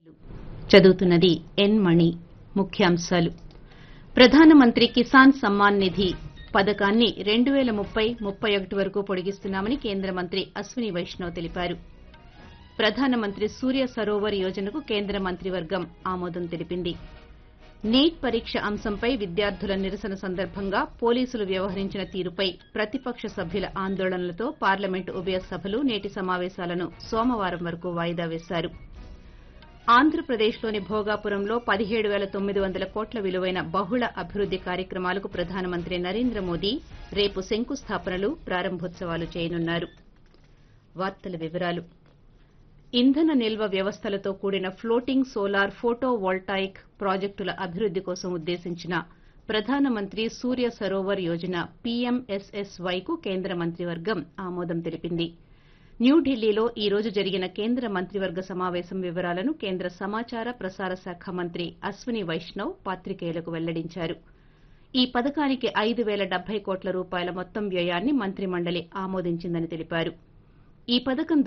చదువుతున్నది ఎన్ మణి ముఖ్యాంశాలు ప్రధానమంత్రి కిసాన్ సమ్మాన్ నిధి పథకాన్ని రెండు పేల ముప్పై ముప్పై ఒకటి వరకు పొడిగిస్తున్నామని కేంద్ర మంత్రి అశ్విని వైష్ణవ్ తెలిపారు ప్రధానమంత్రి సూర్య సరోవర్ యోజనకు కేంద్ర మంత్రివర్గం ఆమోదం తెలిపింది నీట్ పరీక్ష అంశంపై విద్యార్థుల నిరసన సందర్భంగా పోలీసులు వ్యవహరించిన తీరుపై ప్రతిపక్ష సభ్యుల ఆందోళనలతో పార్లమెంటు ఉభయ సభలు నేటి సమావేశాలను సోమవారం వరకు వాయిదా వేశారు ఆంధ్రప్రదేశ్లోని భోగాపురంలో పదిహేడు పేల తొమ్మిది వందల కోట్ల విలువైన బహుళ అభివృద్ది కార్యక్రమాలకు ప్రధానమంత్రి నరేంద్ర మోదీ రేపు శంకుస్థాపనలు ప్రారంభోత్సవాలు చేయనున్నారు వార్తల వివరాలు ఇంధన నిల్వ వ్యవస్థలతో కూడిన ఫ్లోటింగ్ సోలార్ ఫోటో వోల్టాయిక్ ప్రాజెక్టుల అభివృద్ది కోసం ఉద్దేశించిన ప్రధానమంత్రి సూర్య సరోవర్ యోజన పీఎంఎస్ఎస్వై కు కేంద్ర మంత్రివర్గం ఆమోదం తెలిపింది న్యూఢిల్లీలో ఈ రోజు జరిగిన కేంద్ర మంత్రివర్గ సమావేశం వివరాలను కేంద్ర సమాచార ప్రసార శాఖ మంత్రి అశ్విని వైష్ణవ్ పాత్రికేయులకు వెల్లడించారు ఈ పథకానికి ఐదు పేల డెబ్బై కోట్ల రూపాయల మొత్తం వ్యయాన్ని మంత్రిమండలి ఆమోదించిందని తెలిపారు ఈ పథకం